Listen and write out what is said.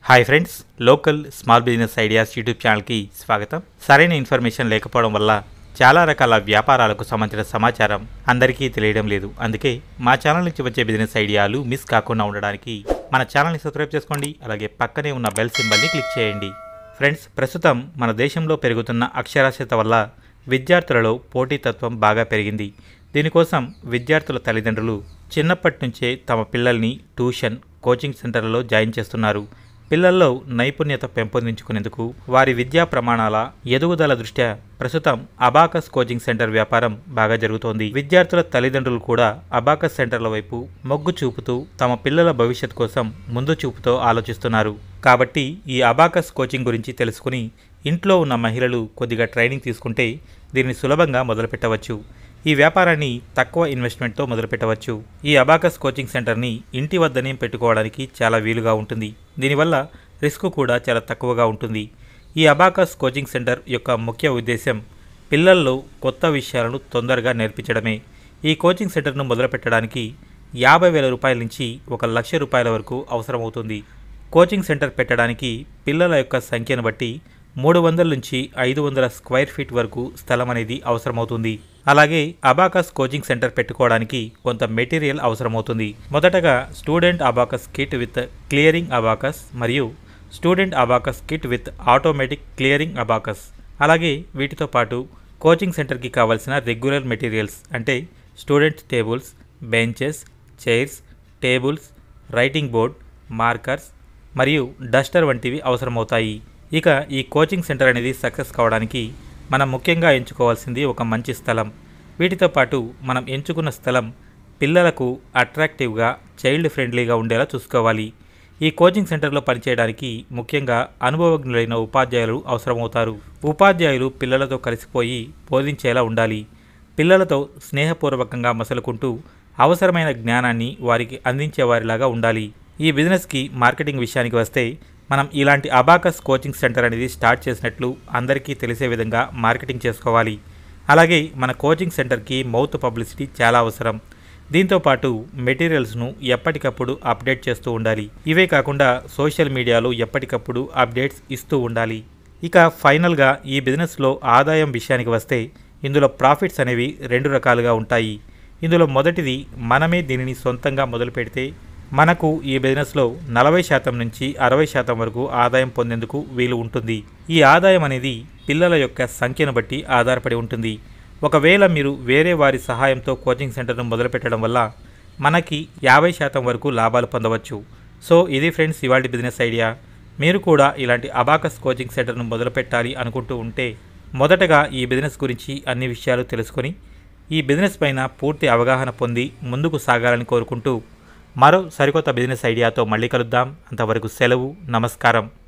hi friends local small business ideas YouTube ఛానల్కి స్వాగతం సరైన ఇన్ఫర్మేషన్ లేకపోవడం వల్ల చాలా రకాల వ్యాపారాలకు సంబంధించిన సమాచారం అందరికీ తెలియడం లేదు అందుకే మా ఛానల్ నుంచి వచ్చే బిజినెస్ ఐడియాలు మిస్ కాకుండా ఉండడానికి మన ఛానల్ని సబ్స్క్రైబ్ చేసుకోండి అలాగే పక్కనే ఉన్న బెల్ సింబల్ని క్లిక్ చేయండి ఫ్రెండ్స్ ప్రస్తుతం మన దేశంలో పెరుగుతున్న అక్షరాస్యత వల్ల విద్యార్థులలో పోటీతత్వం బాగా పెరిగింది దీనికోసం విద్యార్థుల తల్లిదండ్రులు చిన్నప్పటి నుంచే తమ పిల్లల్ని ట్యూషన్ కోచింగ్ సెంటర్లలో జాయిన్ చేస్తున్నారు పిల్లల్లో నైపుణ్యత పెంపొందించుకునేందుకు వారి విద్యా ప్రమాణాల ఎదుగుదల దృష్ట్యా ప్రస్తుతం అబాకస్ కోచింగ్ సెంటర్ వ్యాపారం బాగా జరుగుతోంది విద్యార్థుల తల్లిదండ్రులు కూడా అబాకస్ సెంటర్ల వైపు మొగ్గు చూపుతూ తమ పిల్లల భవిష్యత్ కోసం ముందు చూపుతో ఆలోచిస్తున్నారు కాబట్టి ఈ అబాకస్ కోచింగ్ గురించి తెలుసుకుని ఇంట్లో ఉన్న మహిళలు కొద్దిగా ట్రైనింగ్ తీసుకుంటే దీన్ని సులభంగా మొదలుపెట్టవచ్చు ఈ వ్యాపారాన్ని తక్కువ ఇన్వెస్ట్మెంట్తో మొదలుపెట్టవచ్చు ఈ అబాకస్ కోచింగ్ సెంటర్ని ఇంటి వద్దనే పెట్టుకోవడానికి చాలా వీలుగా ఉంటుంది దీనివల్ల రిస్క్ కూడా చాలా తక్కువగా ఉంటుంది ఈ అబాకస్ కోచింగ్ సెంటర్ యొక్క ముఖ్య ఉద్దేశం పిల్లల్లో కొత్త విషయాలను తొందరగా నేర్పించడమే ఈ కోచింగ్ సెంటర్ను మొదలుపెట్టడానికి యాభై వేల రూపాయల నుంచి ఒక లక్ష రూపాయల వరకు అవసరమవుతుంది కోచింగ్ సెంటర్ పెట్టడానికి పిల్లల యొక్క సంఖ్యను బట్టి మూడు వందల నుంచి ఐదు వందల స్క్వేర్ ఫీట్ వరకు స్థలం అనేది అవసరమవుతుంది అలాగే అబాకస్ కోచింగ్ సెంటర్ పెట్టుకోవడానికి కొంత మెటీరియల్ అవసరమవుతుంది మొదటగా student abacus kit with clearing abacus మరియు student abacus kit with automatic clearing abacus అలాగే వీటితో పాటు కోచింగ్ సెంటర్కి కావాల్సిన రెగ్యులర్ మెటీరియల్స్ అంటే student tables benches chairs tables writing board markers మరియు డస్టర్ వంటివి అవసరమవుతాయి ఇక ఈ కోచింగ్ సెంటర్ అనేది సక్సెస్ కావడానికి మనం ముఖ్యంగా ఎంచుకోవాల్సింది ఒక మంచి స్థలం వీటితో పాటు మనం ఎంచుకున్న స్థలం పిల్లలకు అట్రాక్టివ్గా చైల్డ్ ఫ్రెండ్లీగా ఉండేలా చూసుకోవాలి ఈ కోచింగ్ సెంటర్లో పనిచేయడానికి ముఖ్యంగా అనుభవజ్ఞులైన ఉపాధ్యాయులు అవసరమవుతారు ఉపాధ్యాయులు పిల్లలతో కలిసిపోయి బోధించేలా ఉండాలి పిల్లలతో స్నేహపూర్వకంగా మసలుకుంటూ అవసరమైన జ్ఞానాన్ని వారికి అందించే వారిలాగా ఉండాలి ఈ బిజినెస్కి మార్కెటింగ్ విషయానికి వస్తే మనం ఇలాంటి అబాకస్ కోచింగ్ సెంటర్ అనేది స్టార్ట్ చేసినట్లు అందరికీ తెలిసే విధంగా మార్కెటింగ్ చేసుకోవాలి అలాగే మన కోచింగ్ సెంటర్కి మౌత్ పబ్లిసిటీ చాలా అవసరం దీంతో పాటు మెటీరియల్స్ను ఎప్పటికప్పుడు అప్డేట్ చేస్తూ ఉండాలి ఇవే కాకుండా సోషల్ మీడియాలో ఎప్పటికప్పుడు అప్డేట్స్ ఇస్తూ ఉండాలి ఇక ఫైనల్గా ఈ బిజినెస్లో ఆదాయం విషయానికి వస్తే ఇందులో ప్రాఫిట్స్ అనేవి రెండు రకాలుగా ఉంటాయి ఇందులో మొదటిది మనమే దీనిని సొంతంగా మొదలు పెడితే మనకు ఈ బిజినెస్లో నలభై శాతం నుంచి అరవై శాతం వరకు ఆదాయం పొందేందుకు వీలు ఉంటుంది ఈ ఆదాయం అనేది పిల్లల యొక్క సంఖ్యను బట్టి ఆధారపడి ఉంటుంది ఒకవేళ మీరు వేరే వారి సహాయంతో కోచింగ్ సెంటర్ను మొదలుపెట్టడం వల్ల మనకి యాభై శాతం వరకు లాభాలు పొందవచ్చు సో ఇది ఫ్రెండ్స్ ఇవాళ బిజినెస్ ఐడియా మీరు కూడా ఇలాంటి అబాకస్ కోచింగ్ సెంటర్ను మొదలుపెట్టాలి అనుకుంటూ ఉంటే మొదటగా ఈ బిజినెస్ గురించి అన్ని విషయాలు తెలుసుకొని ఈ బిజినెస్ పైన పూర్తి అవగాహన పొంది ముందుకు సాగాలని కోరుకుంటూ మరో సరికొత్త బిజినెస్ ఐడియాతో మళ్ళీ కలుద్దాం అంతవరకు సెలవు నమస్కారం